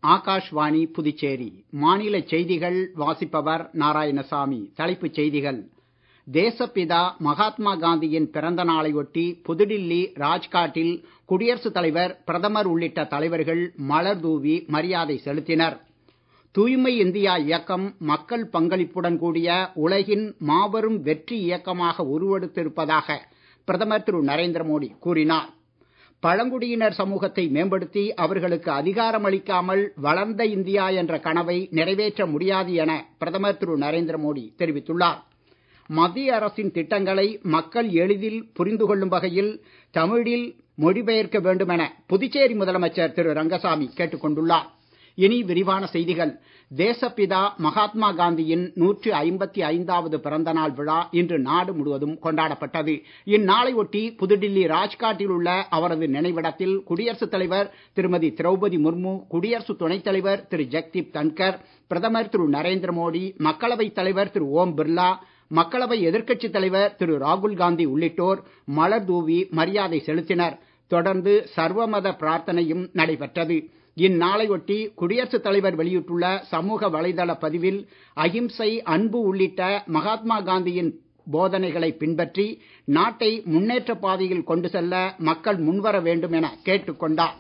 ஆகாஷ்வாணி புதுச்சேரி மாநில செய்திகள் வாசிப்பவர் நாராயணசாமி தலைப்புச் செய்திகள் தேசப்பிதா மகாத்மா காந்தியின் பிறந்த நாளை ஒட்டி புதுடில்லி ராஜ்காட்டில் குடியரசுத் தலைவர் பிரதமர் உள்ளிட்ட தலைவர்கள் மலர் தூவி மரியாதை செலுத்தினர் தூய்மை இந்தியா இயக்கம் மக்கள் பங்களிப்புடன் கூடிய உலகின் மாபெரும் வெற்றி இயக்கமாக உருவெடுத்திருப்பதாக பிரதமர் திரு நரேந்திர மோடி கூறினார் பழங்குடியினர் சமூகத்தை மேம்படுத்தி அவர்களுக்கு அதிகாரம் அளிக்காமல் வளர்ந்த இந்தியா என்ற கனவை நிறைவேற்ற முடியாது என பிரதமர் திரு நரேந்திர மோடி தெரிவித்துள்ளார் மத்திய அரசின் திட்டங்களை மக்கள் எளிதில் புரிந்து கொள்ளும் வகையில் தமிழில் மொழிபெயர்க்க வேண்டும் என புதுச்சேரி முதலமைச்சர் திரு ரங்கசாமி கேட்டுக் கொண்டுள்ளார் இனி விரிவான செய்திகள் தேசப்பிதா மகாத்மா காந்தியின் நூற்று ஐம்பத்தி ஐந்தாவது பிறந்த நாள் விழா இன்று நாடு முழுவதும் கொண்டாடப்பட்டது இந்நாளை ஒட்டி புதுடில்லி ராஜ்காட்டில் உள்ள அவரது நினைவிடத்தில் குடியரசுத் தலைவர் திருமதி திரௌபதி முர்மு குடியரசு துணைத் தலைவர் திரு ஜெக்தீப் தன்கர் பிரதமர் திரு நரேந்திர மோடி மக்களவைத் தலைவர் திரு ஓம் பிர்லா மக்களவை எதிர்க்கட்சித் தலைவர் திரு ராகுல் காந்தி உள்ளிட்டோர் மலர் தூவி மரியாதை செலுத்தினர் தொடர்ந்து சர்வமத பிரார்த்தனையும் நடைபெற்றது இந்நாளையொட்டி குடியரசுத் தலைவர் வெளியிட்டுள்ள சமூக வலைதள பதிவில் அகிம்சை அன்பு உள்ளிட்ட மகாத்மா காந்தியின் போதனைகளை பின்பற்றி நாட்டை முன்னேற்ற பாதையில் கொண்டு செல்ல மக்கள் முன்வர வேண்டும் என கேட்டுக் கொண்டார்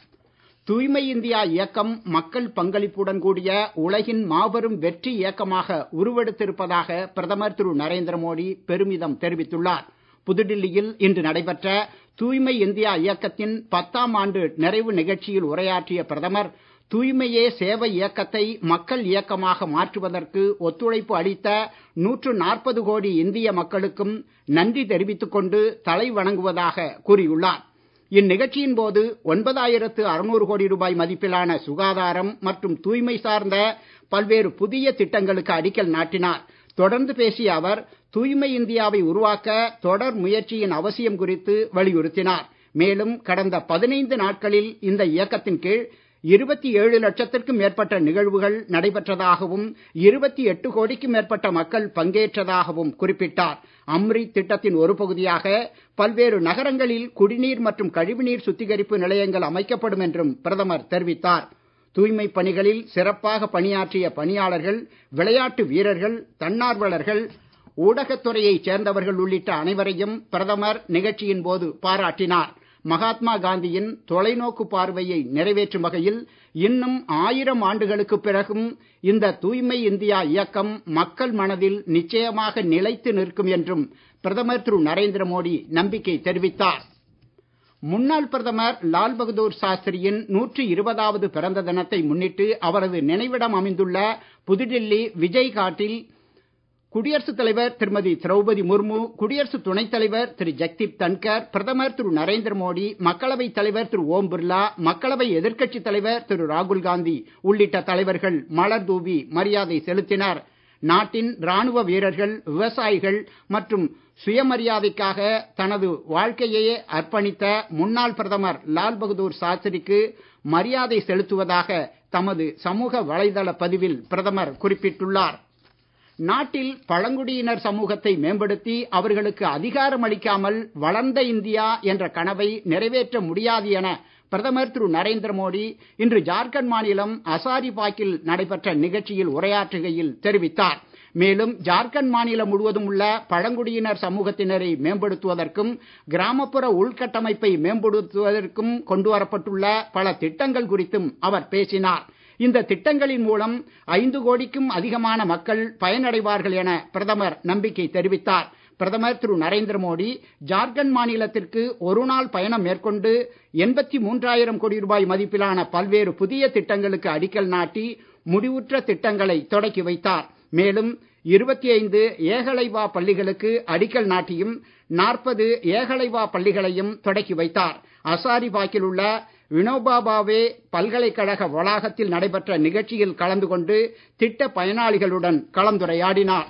தூய்மை இந்தியா இயக்கம் மக்கள் பங்களிப்புடன் கூடிய உலகின் மாபெரும் வெற்றி இயக்கமாக உருவெடுத்திருப்பதாக பிரதமர் திரு நரேந்திர மோடி பெருமிதம் தெரிவித்துள்ளார் புதுடில்லியில் இன்று நடைபெற்ற தூய்மை இந்தியா இயக்கத்தின் பத்தாம் ஆண்டு நிறைவு நிகழ்ச்சியில் உரையாற்றிய பிரதமர் தூய்மையே சேவை இயக்கத்தை மக்கள் இயக்கமாக மாற்றுவதற்கு ஒத்துழைப்பு அளித்த நூற்று நாற்பது கோடி இந்திய மக்களுக்கும் நன்றி தெரிவித்துக் கொண்டு தலை வணங்குவதாக கூறியுள்ளார் இந்நிகழ்ச்சியின் போது ஒன்பதாயிரத்து அறுநூறு கோடி ரூபாய் மதிப்பிலான சுகாதாரம் மற்றும் தூய்மை சார்ந்த பல்வேறு புதிய திட்டங்களுக்கு அடிக்கல் நாட்டினார் தொடர்ந்து பேசிய அவர் தூய்மை இந்தியாவை உருவாக்க தொடர் முயற்சியின் அவசியம் குறித்து வலியுறுத்தினார் மேலும் கடந்த பதினைந்து நாட்களில் இந்த இயக்கத்தின் கீழ் இருபத்தி ஏழு லட்சத்திற்கும் மேற்பட்ட நிகழ்வுகள் நடைபெற்றதாகவும் இருபத்தி எட்டு கோடிக்கும் மேற்பட்ட மக்கள் பங்கேற்றதாகவும் குறிப்பிட்டார் அம்ரித் திட்டத்தின் ஒரு பகுதியாக பல்வேறு நகரங்களில் குடிநீர் மற்றும் கழிவுநீர் சுத்திகரிப்பு நிலையங்கள் அமைக்கப்படும் என்றும் பிரதமர் தெரிவித்தார் தூய்மை பணிகளில் சிறப்பாக பணியாற்றிய பணியாளர்கள் விளையாட்டு வீரர்கள் தன்னார்வலர்கள் ஊடகத்துறையைச் சேர்ந்தவர்கள் உள்ளிட்ட அனைவரையும் பிரதமர் நிகழ்ச்சியின் போது பாராட்டினார் மகாத்மா காந்தியின் தொலைநோக்கு பார்வையை நிறைவேற்றும் வகையில் இன்னும் ஆயிரம் ஆண்டுகளுக்கு பிறகும் இந்த தூய்மை இந்தியா இயக்கம் மக்கள் மனதில் நிச்சயமாக நிலைத்து நிற்கும் என்றும் பிரதமர் திரு நரேந்திர மோடி நம்பிக்கை தெரிவித்தார் முன்னாள் பிரதமர் லால் பகதூர் சாஸ்திரியின் நூற்றி இருபதாவது பிறந்த தினத்தை முன்னிட்டு அவரது நினைவிடம் அமைந்துள்ள புதுடில்லி விஜய் காட்டில் குடியரசுத் தலைவர் திருமதி திரௌபதி முர்மு குடியரசு துணைத் தலைவர் திரு ஜெக்தீப் தன்கர் பிரதமர் திரு நரேந்திர மோடி மக்களவைத் தலைவர் திரு ஓம் பிர்லா மக்களவை எதிர்க்கட்சித் தலைவர் திரு ராகுல் காந்தி உள்ளிட்ட தலைவர்கள் மலர் தூவி மரியாதை செலுத்தினர் நாட்டின் ராணுவ வீரர்கள் விவசாயிகள் மற்றும் சுயமரியாதைக்காக தனது வாழ்க்கையையே அர்ப்பணித்த முன்னாள் பிரதமர் லால் பகதூர் சாஸ்திரிக்கு மரியாதை செலுத்துவதாக தமது சமூக வலைதள பதிவில் பிரதமர் குறிப்பிட்டுள்ளார் நாட்டில் பழங்குடியினர் சமூகத்தை மேம்படுத்தி அவர்களுக்கு அதிகாரம் அளிக்காமல் வளர்ந்த இந்தியா என்ற கனவை நிறைவேற்ற முடியாது என பிரதமர் திரு நரேந்திர மோடி இன்று ஜார்க்கண்ட் மாநிலம் அசாரிபாக்கில் நடைபெற்ற நிகழ்ச்சியில் உரையாற்றுகையில் தெரிவித்தார் மேலும் ஜார்க்கண்ட் மாநிலம் முழுவதும் உள்ள பழங்குடியினர் சமூகத்தினரை மேம்படுத்துவதற்கும் கிராமப்புற உள்கட்டமைப்பை மேம்படுத்துவதற்கும் கொண்டுவரப்பட்டுள்ள பல திட்டங்கள் குறித்தும் அவர் பேசினார் இந்த திட்டங்களின் மூலம் ஐந்து கோடிக்கும் அதிகமான மக்கள் பயனடைவார்கள் என பிரதமர் நம்பிக்கை தெரிவித்தார் பிரதமர் திரு நரேந்திர மோடி ஜார்க்கண்ட் மாநிலத்திற்கு ஒரு நாள் பயணம் மேற்கொண்டு எண்பத்தி மூன்றாயிரம் கோடி ரூபாய் மதிப்பிலான பல்வேறு புதிய திட்டங்களுக்கு அடிக்கல் நாட்டி முடிவுற்ற திட்டங்களை தொடக்கி வைத்தார் மேலும் இருபத்தி ஐந்து ஏகலைவா பள்ளிகளுக்கு அடிக்கல் நாட்டியும் நாற்பது ஏகலைவா பள்ளிகளையும் தொடக்கி வைத்தார் அசாரிபாக்கில் உள்ள வினோபா பாவே பல்கலைக்கழக வளாகத்தில் நடைபெற்ற நிகழ்ச்சியில் கலந்து கொண்டு திட்ட பயனாளிகளுடன் கலந்துரையாடினார்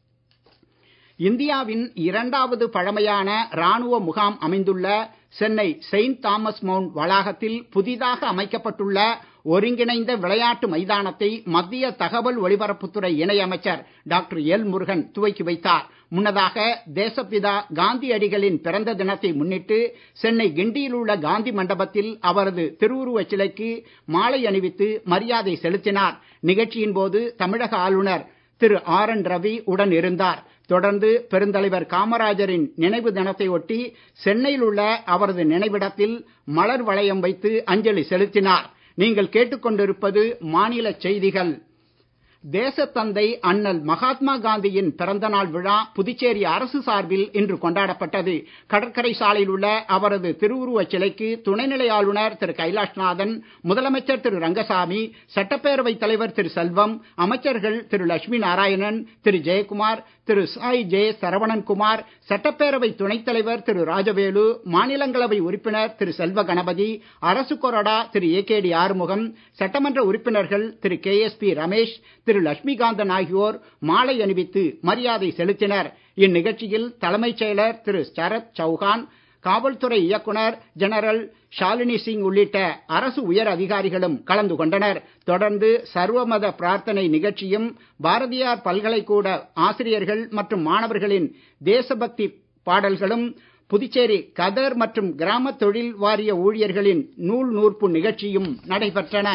இந்தியாவின் இரண்டாவது பழமையான ராணுவ முகாம் அமைந்துள்ள சென்னை செயின்ட் தாமஸ் மவுண்ட் வளாகத்தில் புதிதாக அமைக்கப்பட்டுள்ள ஒருங்கிணைந்த விளையாட்டு மைதானத்தை மத்திய தகவல் ஒலிபரப்புத்துறை இணையமைச்சர் டாக்டர் எல் முருகன் துவக்கி வைத்தார் முன்னதாக தேசப்பிதா காந்தியடிகளின் பிறந்த தினத்தை முன்னிட்டு சென்னை கிண்டியில் உள்ள காந்தி மண்டபத்தில் அவரது திருவுருவச் சிலைக்கு மாலை அணிவித்து மரியாதை செலுத்தினார் நிகழ்ச்சியின் போது தமிழக ஆளுநர் திரு ஆர் என் ரவி உடன் இருந்தார் தொடர்ந்து பெருந்தலைவர் காமராஜரின் நினைவு தினத்தை ஒட்டி சென்னையில் உள்ள அவரது நினைவிடத்தில் மலர் வளையம் வைத்து அஞ்சலி செலுத்தினார் நீங்கள் கேட்டுக்கொண்டிருப்பது மாநில செய்திகள் தேசத்தந்தை அண்ணல் மகாத்மா காந்தியின் பிறந்த நாள் விழா புதுச்சேரி அரசு சார்பில் இன்று கொண்டாடப்பட்டது கடற்கரை சாலையில் உள்ள அவரது திருவுருவச் சிலைக்கு துணைநிலை ஆளுநர் திரு கைலாஷ்நாதன் முதலமைச்சர் திரு ரங்கசாமி சட்டப்பேரவைத் தலைவர் திரு செல்வம் அமைச்சர்கள் திரு லட்சுமி நாராயணன் திரு ஜெயக்குமார் திரு சாய் ஜே சரவணன்குமார் சட்டப்பேரவை துணைத் தலைவர் திரு ராஜவேலு மாநிலங்களவை உறுப்பினர் திரு செல்வ கணபதி அரசு கொறடா Thiru A K D Arumugam சட்டமன்ற உறுப்பினர்கள் Thiru K S P Ramesh Thiru Lakshmikanthan ஆகியோர் மாலை அணிவித்து மரியாதை செலுத்தினர் இந்நிகழ்ச்சியில் தலைமைச் செயலர் திரு சரத் சௌகான் காவல்துறை இயக்குனர் ஜெனரல் ஷாலினி சிங் உள்ளிட்ட அரசு உயர் அதிகாரிகளும் கலந்து கொண்டனர் தொடர்ந்து சர்வமத பிரார்த்தனை நிகழ்ச்சியும் பாரதியார் பல்கலைக்கூட ஆசிரியர்கள் மற்றும் மாணவர்களின் தேசபக்தி பாடல்களும் புதுச்சேரி கதர் மற்றும் கிராம தொழில் வாரிய ஊழியர்களின் நூல் நூற்பு நிகழ்ச்சியும் நடைபெற்றன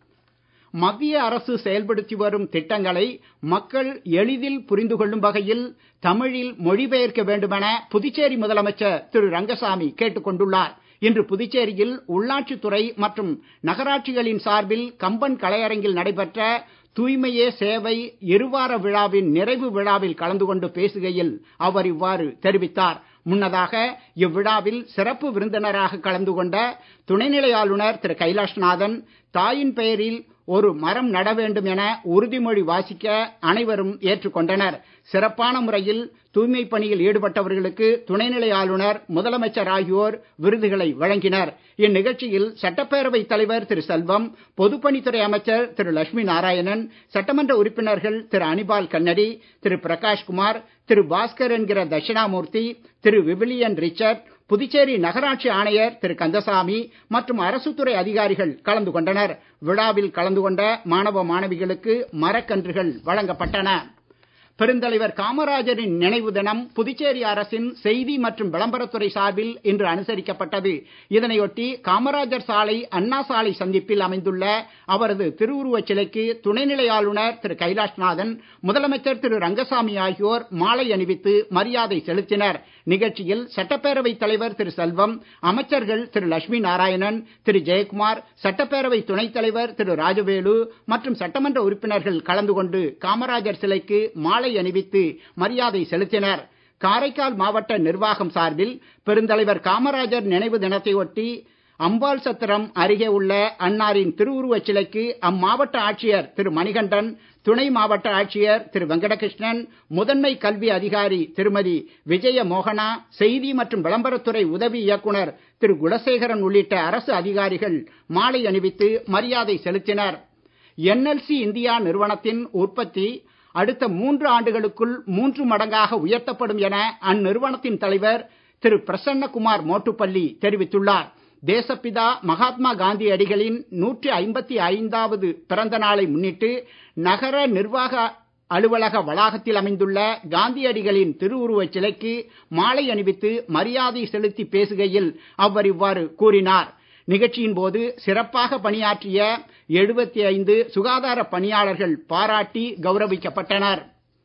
மத்திய அரசு செயல்படுத்தி வரும் திட்டங்களை மக்கள் எளிதில் புரிந்து கொள்ளும் வகையில் தமிழில் மொழிபெயர்க்க வேண்டுமென புதுச்சேரி முதலமைச்சர் திரு ரங்கசாமி கேட்டுக் கொண்டுள்ளார் இன்று புதுச்சேரியில் உள்ளாட்சித்துறை மற்றும் நகராட்சிகளின் சார்பில் கம்பன் கலையரங்கில் நடைபெற்ற தூய்மையே சேவை இருவார விழாவின் நிறைவு விழாவில் கலந்து கொண்டு பேசுகையில் அவர் இவ்வாறு தெரிவித்தார் முன்னதாக இவ்விழாவில் சிறப்பு விருந்தினராக கலந்து கொண்ட துணைநிலை ஆளுநர் திரு கைலாஷ்நாதன் தாயின் பெயரில் ஒரு மரம் நட வேண்டும் என உறுதிமொழி வாசிக்க அனைவரும் ஏற்றுக்கொண்டனர் சிறப்பான முறையில் தூய்மை பணியில் ஈடுபட்டவர்களுக்கு துணைநிலை ஆளுநர் முதலமைச்சர் ஆகியோர் விருதுகளை வழங்கினர் இந்நிகழ்ச்சியில் சட்டப்பேரவை தலைவர் திரு செல்வம் பொதுப்பணித்துறை அமைச்சர் திரு லட்சுமி நாராயணன் சட்டமன்ற உறுப்பினர்கள் திரு அனிபால் கண்ணடி திரு பிரகாஷ்குமார் திரு பாஸ்கர் என்கிற தட்சிணாமூர்த்தி திரு விவிலியன் ரிச்சர்ட் புதுச்சேரி நகராட்சி ஆணையர் திரு கந்தசாமி மற்றும் அரசுத்துறை அதிகாரிகள் கலந்து கொண்டனர் விழாவில் கலந்து கொண்ட மாணவ மாணவிகளுக்கு மரக்கன்றுகள் வழங்கப்பட்டன பெருந்தலைவர் காமராஜரின் நினைவு தினம் புதுச்சேரி அரசின் செய்தி மற்றும் விளம்பரத்துறை சார்பில் இன்று அனுசரிக்கப்பட்டது இதனையொட்டி காமராஜர் சாலை அண்ணா சாலை சந்திப்பில் அமைந்துள்ள அவரது திருவுருவச் சிலைக்கு துணைநிலை ஆளுநர் திரு கைலாஷ்நாதன் முதலமைச்சர் திரு ரங்கசாமி ஆகியோர் மாலை அணிவித்து மரியாதை செலுத்தினர் நிகழ்ச்சியில் சட்டப்பேரவை தலைவர் திரு செல்வம் அமைச்சர்கள் திரு லட்சுமி நாராயணன் திரு ஜெயக்குமார் சட்டப்பேரவை துணைத் தலைவர் திரு ராஜவேலு மற்றும் சட்டமன்ற உறுப்பினர்கள் கலந்து கொண்டு காமராஜர் சிலைக்கு மாலை அணிவித்து மரியாதை செலுத்தினர் காரைக்கால் மாவட்ட நிர்வாகம் சார்பில் பெருந்தலைவர் காமராஜர் நினைவு தினத்தை ஒட்டி அம்பாள் சத்திரம் அருகே உள்ள அன்னாரின் திருவுருவச் சிலைக்கு அம்மாவட்ட ஆட்சியர் திரு மணிகண்டன் துணை மாவட்ட ஆட்சியர் திரு வெங்கடகிருஷ்ணன் முதன்மை கல்வி அதிகாரி திருமதி விஜய மோகனா செய்தி மற்றும் விளம்பரத்துறை உதவி இயக்குனர் திரு குலசேகரன் உள்ளிட்ட அரசு அதிகாரிகள் மாலை அணிவித்து மரியாதை செலுத்தினர் என்எல்சி இந்தியா நிறுவனத்தின் உற்பத்தி அடுத்த மூன்று ஆண்டுகளுக்குள் மூன்று மடங்காக உயர்த்தப்படும் என அந்நிறுவனத்தின் தலைவர் திரு பிரசன்னகுமார் மோட்டுப்பள்ளி தெரிவித்துள்ளார் தேசப்பிதா மகாத்மா காந்தியடிகளின் நூற்றி ஐம்பத்தி ஐந்தாவது பிறந்த நாளை முன்னிட்டு நகர நிர்வாக அலுவலக வளாகத்தில் அமைந்துள்ள காந்தியடிகளின் திருவுருவச் சிலைக்கு மாலை அணிவித்து மரியாதை செலுத்தி பேசுகையில் அவர் இவ்வாறு கூறினார் நிகழ்ச்சியின் போது சிறப்பாக பணியாற்றிய எழுபத்தி ஐந்து சுகாதார பணியாளர்கள் பாராட்டி கௌரவிக்கப்பட்டனர்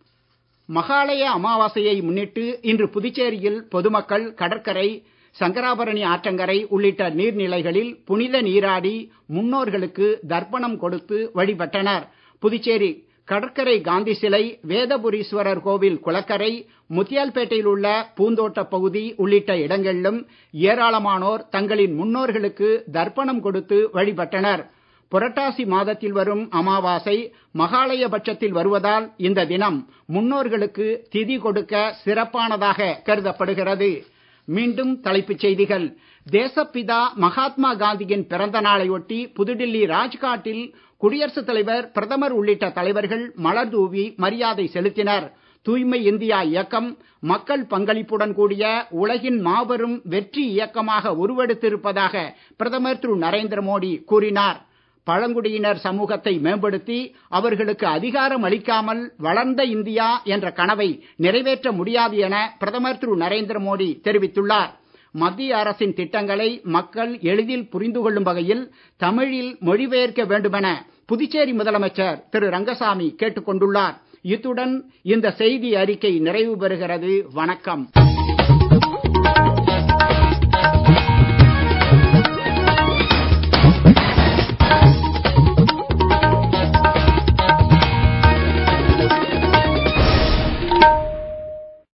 மகாலய அமாவாசையை முன்னிட்டு இன்று புதுச்சேரியில் பொதுமக்கள் கடற்கரை சங்கராபரணி ஆற்றங்கரை உள்ளிட்ட நீர்நிலைகளில் புனித நீராடி முன்னோர்களுக்கு தர்ப்பணம் கொடுத்து வழிபட்டனர் புதுச்சேரி கடற்கரை காந்தி சிலை வேதபுரீஸ்வரர் கோவில் குளக்கரை முத்தியால்பேட்டையில் உள்ள பூந்தோட்ட பகுதி உள்ளிட்ட இடங்களிலும் ஏராளமானோர் தங்களின் முன்னோர்களுக்கு தர்ப்பணம் கொடுத்து வழிபட்டனர் புரட்டாசி மாதத்தில் வரும் அமாவாசை மகாலய பட்சத்தில் வருவதால் இந்த தினம் முன்னோர்களுக்கு திதி கொடுக்க சிறப்பானதாக கருதப்படுகிறது மீண்டும் தலைப்புச் செய்திகள் தேசப்பிதா மகாத்மா காந்தியின் பிறந்த நாளையொட்டி புதுடில்லி ராஜ்காட்டில் குடியரசுத் தலைவர் பிரதமர் உள்ளிட்ட தலைவர்கள் மலர் தூவி மரியாதை செலுத்தினர் தூய்மை இந்தியா இயக்கம் மக்கள் பங்களிப்புடன் கூடிய உலகின் மாபெரும் வெற்றி இயக்கமாக உருவெடுத்திருப்பதாக பிரதமர் திரு நரேந்திர மோடி கூறினார் பழங்குடியினர் சமூகத்தை மேம்படுத்தி அவர்களுக்கு அதிகாரம் அளிக்காமல் வளர்ந்த இந்தியா என்ற கனவை நிறைவேற்ற முடியாது என பிரதமர் திரு நரேந்திர மோடி தெரிவித்துள்ளார் மத்திய அரசின் திட்டங்களை மக்கள் எளிதில் புரிந்து கொள்ளும் வகையில் தமிழில் மொழிபெயர்க்க வேண்டுமென புதுச்சேரி முதலமைச்சர் திரு ரங்கசாமி கேட்டுக் கொண்டுள்ளார் இத்துடன் இந்த செய்தி அறிக்கை நிறைவு பெறுகிறது வணக்கம்